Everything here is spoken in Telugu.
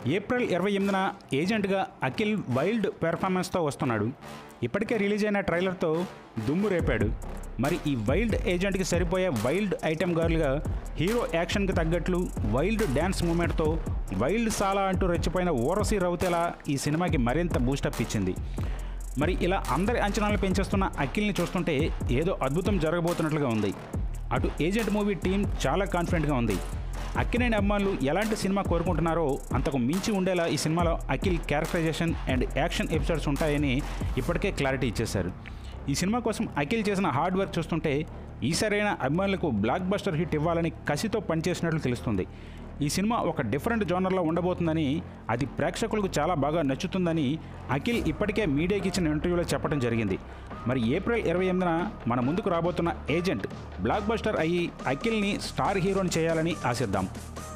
ఏప్రిల్ ఇరవై ఎనిమిదిన ఏజెంట్గా అఖిల్ వైల్డ్ పెర్ఫార్మెన్స్తో వస్తున్నాడు ఇప్పటికే రిలీజ్ అయిన ట్రైలర్తో దుమ్ము రేపాడు మరి ఈ వైల్డ్ ఏజెంట్కి సరిపోయే వైల్డ్ ఐటెం గర్ల్గా హీరో యాక్షన్కి తగ్గట్లు వైల్డ్ డ్యాన్స్ మూమెంట్తో వైల్డ్ సాలా అంటూ రెచ్చిపోయిన ఊరసి రౌతేలా ఈ సినిమాకి మరింత బూస్టప్ ఇచ్చింది మరి ఇలా అందరి అంచనాలు పెంచేస్తున్న అఖిల్ని చూస్తుంటే ఏదో అద్భుతం జరగబోతున్నట్లుగా ఉంది అటు ఏజెంట్ మూవీ టీం చాలా కాన్ఫిడెంట్గా ఉంది అక్కినేని అభిమానులు ఎలాంటి సినిమా కోరుకుంటున్నారో అంతకు మించి ఉండేలా ఈ సినిమాలో Akhil characterisation and action episodes ఉంటాయని ఇప్పటికే క్లారిటీ ఇచ్చేశారు ఈ సినిమా కోసం అఖిల్ చేసిన హార్డ్ వర్క్ చూస్తుంటే ఈసారైన అభిమానులకు బ్లాక్ బస్టర్ హిట్ ఇవ్వాలని కసితో పనిచేసినట్లు తెలుస్తుంది ఈ సినిమా ఒక డిఫరెంట్ జోనర్లో ఉండబోతుందని అది ప్రేక్షకులకు చాలా బాగా నచ్చుతుందని అఖిల్ ఇప్పటికే మీడియాకి ఇచ్చిన ఇంటర్వ్యూలో చెప్పడం జరిగింది మరి ఏప్రిల్ ఇరవై ఎనిమిదిన మన ముందుకు రాబోతున్న ఏజెంట్ బ్లాక్ బస్టర్ అయ్యి అఖిల్ని స్టార్ హీరోని చేయాలని ఆశిద్దాం